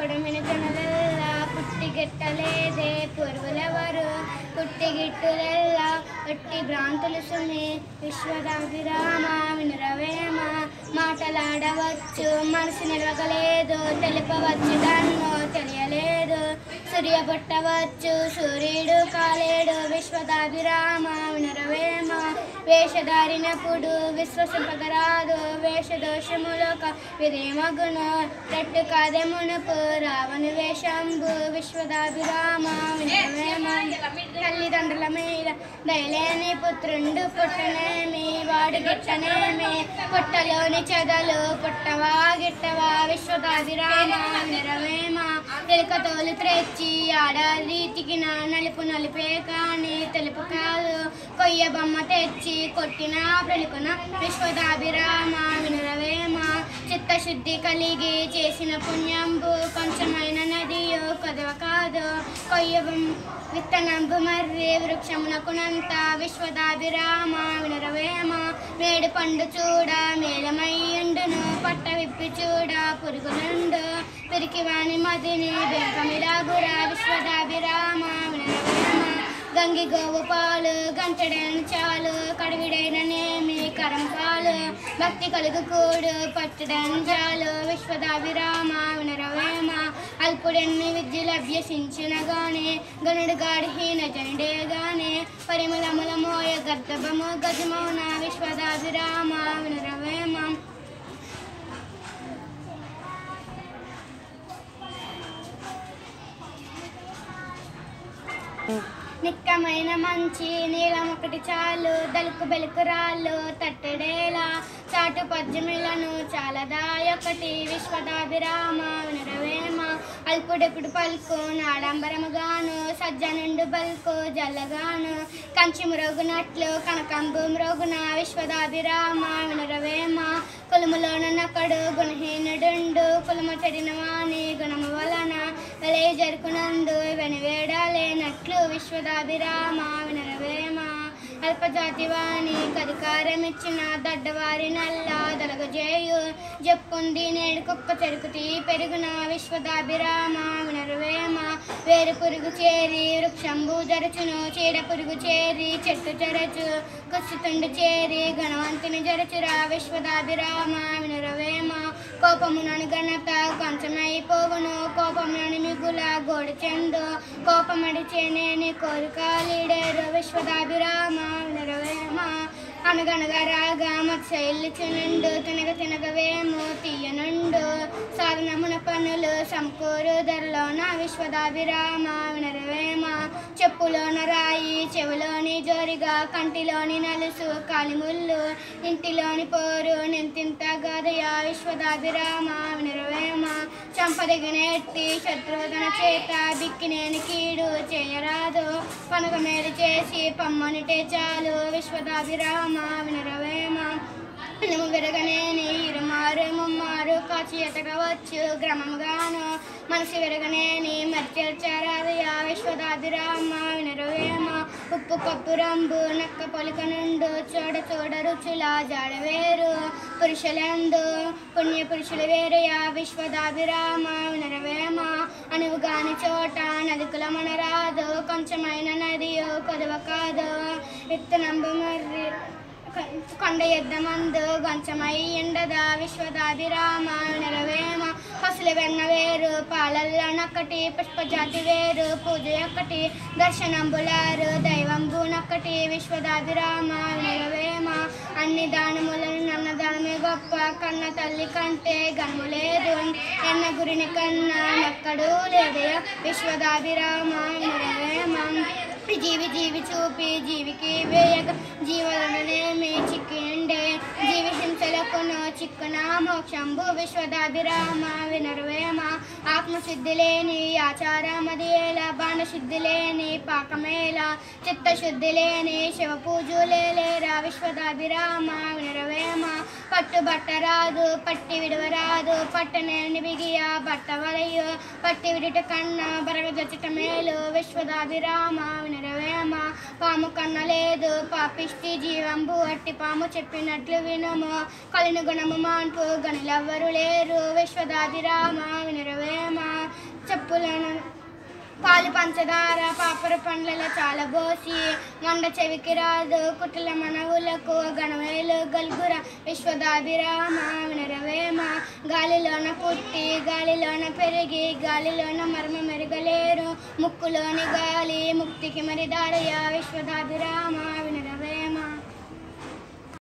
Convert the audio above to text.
పొడమిన జనలెల్లా పుట్టి గిట్టలేదే పురుగులెవరు పుట్టి గిట్టులెల్లా ఒట్టి భ్రాంతులు సుమి విశ్వదాభిరామ వినురవేమ మాటలాడవచ్చు మనసు నిలవగలేదు తెలుపవచ్చు దన్ను తెలియలేదు సూర్య పుట్టవచ్చు సూర్యుడు కాలేడు విశ్వదాభిరామ వినరవేమ వేషధారినప్పుడు విశ్వసింపగరాదు వేషదోషములోక విధేమగును రట్టు కాదే మునుపు రావణు వేషంబు విశ్వదాభిరామ వినరవేమ తల్లిదండ్రుల మీద దయలేని పుత్రుండు పుట్టనేమి వాడు గిట్టనేమి పుట్టలోని చెదలు పుట్టవా గిట్టవా విశ్వదాభిరామ నిరవేమ తెలుక తోలు త్రెచ్చి ఆడారీతికి నా నలుపు నలిపే కాని తెలుపు కాదు కొయ్య బొమ్మ తెచ్చి కొట్టిన ప్రలుకున విశ్వదాభిరామ వినురవేమ చిత్తశుద్ధి కలిగి చేసిన పుణ్యంబు కొంచెమైన నదియో కొదవ కాదు కొయ్య బొమ్మ విత్తనంబు మర్రి వృక్షమునకునంత విశ్వదాభిరామ వినురవేమ మేడు పండు చూడ మేలమయ్యుండును పట్ట విప్పి చూడ పురుగులుండు పిరికి వాణి మదిని బెంకమిలాగురా విశ్వదాభిరామ వినురవేమ గంగి గోవు పాలు గంటడైన చాలు కడివిడైన నేమి కరం పాలు భక్తి కలుగు కూడు పట్టడైన చాలు విశ్వదాభిరామ వినరవేమ అల్పుడెన్ని విద్యలు అభ్యసించిన గాని గనుడు గాడిహీన జనుడే గాని పరిమళముల మోయ గర్దభము గజమౌన విశ్వదాభిరామ వినరవేమ నిక్కమైన మంచి నీలం ఒకటి చాలు దలుకు బెలుకు రాళ్ళు తట్టడేలా చాటు పద్యములను చాలదాయొకటి విశ్వదాభిరామ వినరవేమ అల్పుడెప్పుడు పలుకు నాడంబరముగాను సజ్జనుండు బల్కు జల్లగాను కంచి మ్రోగునట్లు కనకంబు మ్రోగున విశ్వదాభిరామ వినరవేమ కులములోన నకడు గుణహీనుడుండు కులము చెడిన వాణి గుణము వలన వెలే జరుకునందు వెనివేడాలేనట్లు విశ్వదాభిరామ వినరవేమ అల్పజాతి వాణి కధికారమిచ్చిన దడ్డవారి నల్ల దొలగజేయు చెప్పుకుంది నేడు కుక్క చెరుకుతి పెరుగున విశ్వదాభిరామ వినరవేమ వేరు పురుగు చేరి వృక్షంబు జరచును చీడ పురుగు చేరి చెట్టు జరచు కుచ్చుతుండు చేరి గణవంతుని జరచురా విశ్వదాభిరామ వినరవేమ కోపమునని ఘనత కొంచెమైపోవును కోపమునని మిగుల గోడు చెందు కోపమడి చేనేని కోరిక లీడేరు విశ్వదాభిరామ వినరవేమ అనగనగా రాగా మత్స్యల్లిచునుండు తినగ తినగవేమో తీయనుండు సాధనమున పనులు సమకూరు ధరలోన విశ్వదాభిరామ వినరవేమ చెప్పులోన రాయి చెవులోని జోరిగా కంటిలోని నలుసు కాలిముళ్ళు ఇంటిలోని పోరు నింతింత గదయ విశ్వదాభిరామ వినరవేమ చంపదగినెట్టి శత్రువుతన చేత బిక్కినేని కీడు చేయరాదు పనుక మేలు చేసి పమ్మనిటే చాలు విశ్వదాభిరామ వినరవేమ నువ్వు విరగనేని ఇరుమారు ముమ్మారు కాచి ఎతగవచ్చు గ్రమముగాను మనసు విరగనేని మరిచేర్చారాదయ విశ్వదాభిరామ వినరవేమ ఉప్పు కప్పు రంబు నక్క పొలిక నుండు చూడ చూడ రుచుల జాడవేరు పురుషులందు పుణ్య పురుషులు వేరయా విశ్వదాభిరామ వినరవేమ అనువుగాని చోట నదుకుల మనరాదు కొంచెమైన నదియో కొదవ కాదు విత్తనంబు మర్రి కొండ ఎద్దమందు గొంచమై ఎండదా విశ్వదాభిరామ నెరవేమ పసులు వెన్న వేరు పాలల్లనొక్కటి పుష్పజాతి వేరు పూజ ఒక్కటి దర్శనంబులారు దైవంబునొక్కటి విశ్వదాభిరామ నెరవేమ అన్ని దానములను నన్న దానమే గొప్ప కన్న తల్లి కంటే గనుము లేదు ఎన్న గురిని కన్నా ఎక్కడూ లేదు విశ్వదాభిరామ నెరవేమ జీవి జీవి చూపి జీవికి వేయక జీవననేమి చిక్కిండే జీవి హింసలకును చిక్కున మోక్షంబు విశ్వదాభిరామ వినర్వేమ ఆత్మశుద్ధి లేని ఆచారమదియేల బాణశుద్ధి లేని పాకమేల చిత్తశుద్ధి లేని శివ పూజలేరా విశ్వదాభిరామ వినరవేమ పట్టు బట్ట రాదు పట్టి విడవరాదు పట్టనేని బిగియ బట్ట వలయు పట్టి విడుట కన్నా బరగజొచ్చట మేలు విశ్వదాభిరామ వినరవేమ పాము కన్న లేదు పాపిష్టి జీవంబు అట్టి పాము చెప్పినట్లు వినుము కలిని గుణము మాన్పు గనులెవ్వరు లేరు విశ్వదాభిరామ వినరవేమ చెప్పులను పాలు పంచదార పాపర పండ్లలో చాలా బోసి మండ చెవికి రాదు కుట్ల మనవులకు గణవేలు గల్గుర విశ్వదాభిరామ వినరవేమ గాలిలోన పుట్టి గాలిలోన పెరిగి గాలిలోన మర్మ మెరుగలేరు ముక్కులోని గాలి ముక్తికి మరి దారయ విశ్వదాభిరామ వినరవేమ